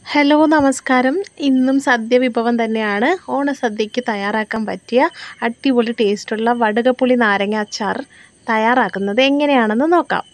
hello നമസ്കാരം ഇന്നും സദ്യ വിഭവം തന്നെയാണ് ഓണസദ്യക്ക് തയ്യാറാക്കാൻ പറ്റിയ അടിപൊളി ടേസ്റ്റുള്ള വടുകപ്പുളി നാരങ്ങ അച്ചാർ തയ്യാറാക്കുന്നത് എങ്ങനെയാണെന്ന് നോക്കാം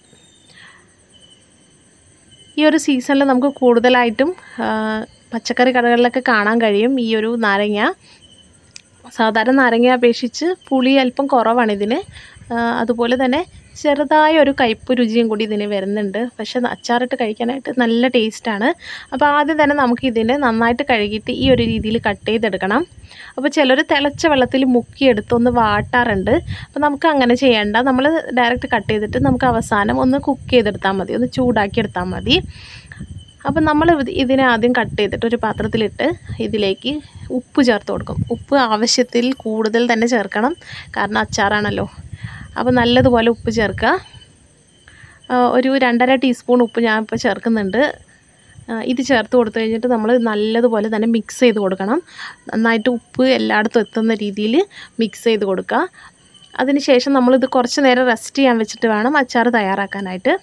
ഈ ഒരു സീസണിൽ നമുക്ക് കൂടുതലായിട്ടും ആ, പച്ചക്കറി കടകളിലൊക്കെ കാണാൻ കഴിയും ഈ ഒരു നാരങ്ങ സാധാരണ നാരങ്ങയെ അപേക്ഷിച്ച് പുളി അല്പം കുറവാണ് ഇതിന് ആ, അതുപോലെ തന്നെ ചെറുതായ ഒരു കയ്പ്പ് രുചിയും കൂടി ഇതിന് വരുന്നുണ്ട് പക്ഷെ അച്ചാറിട്ട് കഴിക്കാനായിട്ട് നല്ല ടേസ്റ്റാണ് അപ്പോൾ ആദ്യം തന്നെ നമുക്ക് ഇതിനെ നന്നായിട്ട് കഴുകിയിട്ട് ഈ ഒരു രീതിയിൽ കട്ട് ചെയ്തെടുക്കണം അപ്പോൾ ചിലർ തിളച്ച വെള്ളത്തിൽ മുക്കിയെടുത്ത് ഒന്ന് വാട്ടാറുണ്ട് അപ്പോൾ നമുക്ക് അങ്ങനെ ചെയ്യേണ്ട നമ്മൾ ഡയറക്റ്റ് കട്ട് ചെയ്തിട്ട് നമുക്ക് അവസാനം ഒന്ന് കുക്ക് ചെയ്തെടുത്താൽ മതി ഒന്ന് ചൂടാക്കി എടുത്താൽ മതി അപ്പം നമ്മൾ ഇത് ഇതിനെ ആദ്യം കട്ട് ചെയ്തിട്ട് ഒരു പാത്രത്തിലിട്ട് ഇതിലേക്ക് ഉപ്പ് ചേർത്ത് കൊടുക്കും ഉപ്പ് ആവശ്യത്തിൽ കൂടുതൽ തന്നെ ചേർക്കണം കാരണം അച്ചാറാണല്ലോ അപ്പോൾ നല്ലതുപോലെ ഉപ്പ് ചേർക്കുക ആ, ഒരു രണ്ടര ടീസ്പൂൺ ഉപ്പ് ഞാൻ ഇപ്പോൾ ചേർക്കുന്നുണ്ട് ആ, ഇത് ചേർത്ത് കൊടുത്തു കഴിഞ്ഞിട്ട് നമ്മൾ നല്ലതുപോലെ തന്നെ മിക്സ് ചെയ്ത് കൊടുക്കണം നന്നായിട്ട് ഉപ്പ് എല്ലായിടത്തും എത്തുന്ന രീതിയിൽ മിക്സ് ചെയ്ത് കൊടുക്കുക അതിനുശേഷം നമ്മളിത് കുറച്ച് നേരം റെസ്റ്റ് ചെയ്യാൻ വെച്ചിട്ട് വേണം അച്ചാർ തയ്യാറാക്കാനായിട്ട്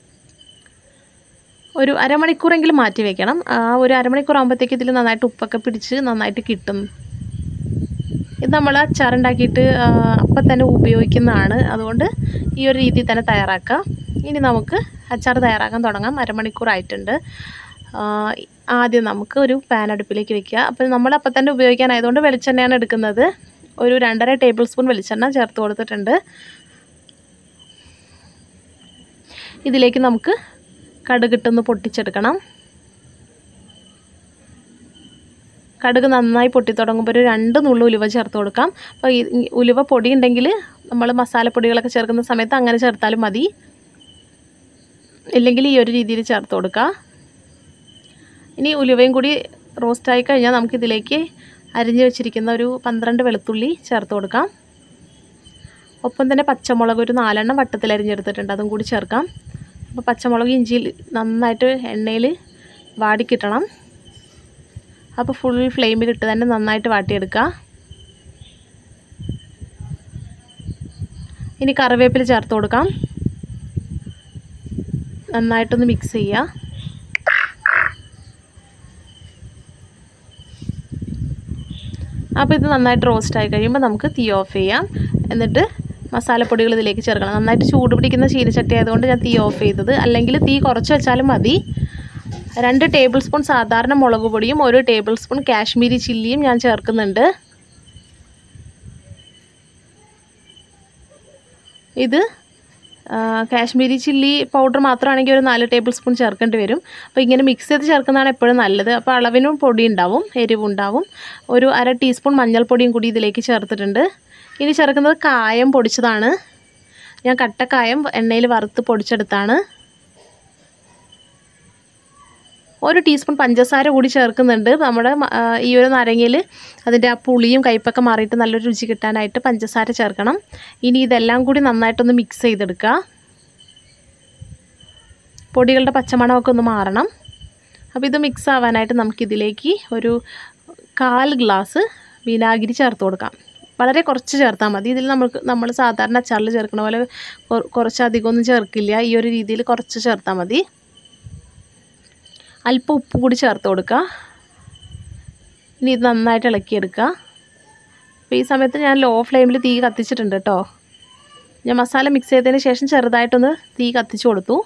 ഒരു അരമണിക്കൂറെങ്കിലും മാറ്റി വെക്കണം ആ ഒരു അരമണിക്കൂർ ആകുമ്പോഴത്തേക്ക് ഇതിൽ നന്നായിട്ട് ഉപ്പൊക്കെ പിടിച്ച് നന്നായിട്ട് കിട്ടും ഇത് നമ്മൾ അച്ചാറുണ്ടാക്കിയിട്ട് ആ, അപ്പം തന്നെ ഉപയോഗിക്കുന്നതാണ് അതുകൊണ്ട് ഈ ഒരു രീതിയിൽ തന്നെ തയ്യാറാക്കുക ഇനി നമുക്ക് അച്ചാർ തയ്യാറാക്കാൻ തുടങ്ങാം അരമണിക്കൂർ ആയിട്ടുണ്ട് ആ, ആദ്യം നമുക്ക് ഒരു പാൻ അടുപ്പിലേക്ക് വെക്കുക അപ്പോൾ നമ്മൾ അപ്പം തന്നെ ഉപയോഗിക്കാനായതുകൊണ്ട് വെളിച്ചെണ്ണയാണ് എടുക്കുന്നത് ഒരു രണ്ടര ടേബിൾ സ്പൂൺ വെളിച്ചെണ്ണ ചേർത്ത് കൊടുത്തിട്ടുണ്ട് ഇതിലേക്ക് നമുക്ക് കടുകിട്ടൊന്ന് പൊട്ടിച്ചെടുക്കണം കടുക് നന്നായി പൊട്ടി തുടങ്ങുമ്പോൾ ഒരു രണ്ട് നുള്ളു ഉലുവ ചേർത്ത് കൊടുക്കാം അപ്പോൾ ഈ ഈ ഉലുവ പൊടി ഉണ്ടെങ്കിൽ നമ്മൾ മസാലപ്പൊടികളൊക്കെ ചേർക്കുന്ന സമയത്ത് അങ്ങനെ ചേർത്താലും മതി ഇല്ലെങ്കിൽ ഈ ഒരു രീതിയിൽ ചേർത്ത് കൊടുക്കുക ഇനി ഉലുവയും കൂടി റോസ്റ്റായി കഴിഞ്ഞാൽ നമുക്കിതിലേക്ക് അരിഞ്ഞ് വെച്ചിരിക്കുന്ന ഒരു പന്ത്രണ്ട് വെളുത്തുള്ളി ചേർത്ത് കൊടുക്കാം ഒപ്പം തന്നെ പച്ചമുളക് ഒരു നാലെണ്ണം വട്ടത്തിൽ അരിഞ്ഞെടുത്തിട്ടുണ്ട് അതും കൂടി ചേർക്കാം അപ്പോൾ പച്ചമുളക് ഇഞ്ചിയിൽ നന്നായിട്ട് എണ്ണയിൽ വാടിക്കിട്ടണം അപ്പോൾ ഫുൾ ഫ്ലെയിമിലിട്ട് തന്നെ നന്നായിട്ട് വാട്ടിയെടുക്കുക ഇനി കറിവേപ്പില ചേർത്ത് കൊടുക്കാം നന്നായിട്ടൊന്ന് മിക്സ് ചെയ്യുക അപ്പോൾ ഇത് നന്നായിട്ട് റോസ്റ്റ് ആയി കഴിയുമ്പോൾ നമുക്ക് തീ ഓഫ് ചെയ്യാം എന്നിട്ട് മസാലപ്പൊടികൾ ഇതിലേക്ക് ചേർക്കണം നന്നായിട്ട് ചൂട് പിടിക്കുന്ന ചീനച്ചട്ടി ആയതുകൊണ്ട് ഞാൻ തീ ഓഫ് ചെയ്തത് അല്ലെങ്കിൽ തീ കുറച്ച് വെച്ചാലും മതി രണ്ട് ടേബിൾ സ്പൂൺ സാധാരണ മുളക് പൊടിയും ഒരു ടേബിൾ സ്പൂൺ കാശ്മീരി ചില്ലിയും ഞാൻ ചേർക്കുന്നുണ്ട് ഇത് ആ, കാശ്മീരി ചില്ലി പൗഡർ മാത്രമാണെങ്കിൽ ഒരു നാല് ടേബിൾ സ്പൂൺ ചേർക്കേണ്ടി വരും അപ്പോൾ ഇങ്ങനെ മിക്സ് ചെയ്ത് ചേർക്കുന്നതാണ് എപ്പോഴും നല്ലത് അപ്പോൾ അളവിനും പൊടി ഉണ്ടാവും എരിവുണ്ടാവും ഒരു അര ടീസ്പൂൺ മഞ്ഞൾപ്പൊടിയും കൂടി ഇതിലേക്ക് ചേർത്തിട്ടുണ്ട് ഇനി ചേർക്കുന്നത് കായം പൊടിച്ചതാണ് ഞാൻ കട്ടക്കായം എണ്ണയിൽ വറുത്ത് പൊടിച്ചെടുത്താണ് ഒരു ടീസ്പൂൺ പഞ്ചസാര കൂടി ചേർക്കുന്നുണ്ട് നമ്മുടെ മ- ആ, ഈ ഒരു നാരങ്ങയിൽ അതിൻ്റെ ആ പുളിയും കയ്പ്പൊക്കെ മാറിയിട്ട് നല്ലൊരു രുചി കിട്ടാനായിട്ട് പഞ്ചസാര ചേർക്കണം ഇനി ഇതെല്ലാം കൂടി നന്നായിട്ടൊന്ന് മിക്സ് ചെയ്തെടുക്കുക പൊടികളുടെ പച്ചമണമൊക്കെ ഒന്ന് മാറണം അപ്പോൾ ഇത് മിക്സ് ആവാനായിട്ട് നമുക്കിതിലേക്ക് ഒരു കാൽ ഗ്ലാസ് വിനാഗിരി ചേർത്ത് കൊടുക്കാം വളരെ കുറച്ച് ചേർത്താൽ മതി ഇതിൽ നമുക്ക് നമ്മൾ സാധാരണ അച്ചാറിൽ ചേർക്കണ പോലെ കൊ- കുറച്ച് അധികമൊന്നും ചേർക്കില്ല ഈ ഒരു രീതിയിൽ കുറച്ച് ചേർത്താൽ മതി അല്പം ഉപ്പ് കൂടി ചേർത്ത് കൊടുക്കുക ഇനി ഇത് നന്നായിട്ട് ഇളക്കിയെടുക്കുക അപ്പോൾ ഈ സമയത്ത് ഞാൻ ലോ ഫ്ലെയിമിൽ തീ കത്തിച്ചിട്ടുണ്ട് കേട്ടോ ഞാൻ മസാല മിക്സ് ചെയ്തതിന് ശേഷം ചെറുതായിട്ടൊന്ന് തീ കത്തിച്ച് കൊടുത്തു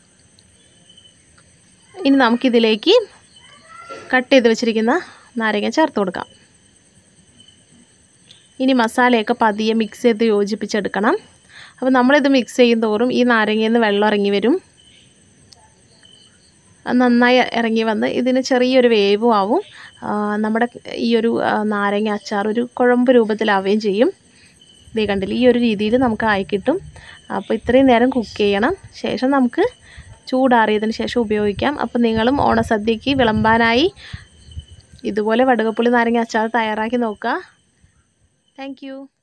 ഇനി നമുക്കിതിലേക്ക് കട്ട് ചെയ്ത് വെച്ചിരിക്കുന്ന നാരങ്ങ ചേർത്ത് കൊടുക്കാം ഇനി മസാലയൊക്കെ പതിയെ മിക്സ് ചെയ്ത് യോജിപ്പിച്ചെടുക്കണം അപ്പോൾ നമ്മളിത് മിക്സ് ചെയ്യും തോറും ഈ നാരങ്ങയിൽ നിന്ന് വെള്ളം ഇറങ്ങി വരും അത് നന്നായി ഇറങ്ങി വന്ന് ഇതിന് ചെറിയൊരു വേവും ആവും ആ, നമ്മുടെ ഈ ഒരു ആ, നാരങ്ങ അച്ചാർ ഒരു കുഴമ്പ് രൂപത്തിലാവുകയും ചെയ്യും ഇതേ കണ്ടില്ല ഈ ഒരു രീതിയിൽ നമുക്ക് ആയി കിട്ടും അപ്പോൾ ഇത്രയും നേരം കുക്ക് ചെയ്യണം ശേഷം നമുക്ക് ചൂടാറിയതിന് ശേഷം ഉപയോഗിക്കാം അപ്പോൾ നിങ്ങളും ഓണസദ്യക്ക് വിളമ്പാനായി ഇതുപോലെ വടുകപ്പുളി നാരങ്ങ അച്ചാർ തയ്യാറാക്കി നോക്കുക താങ്ക്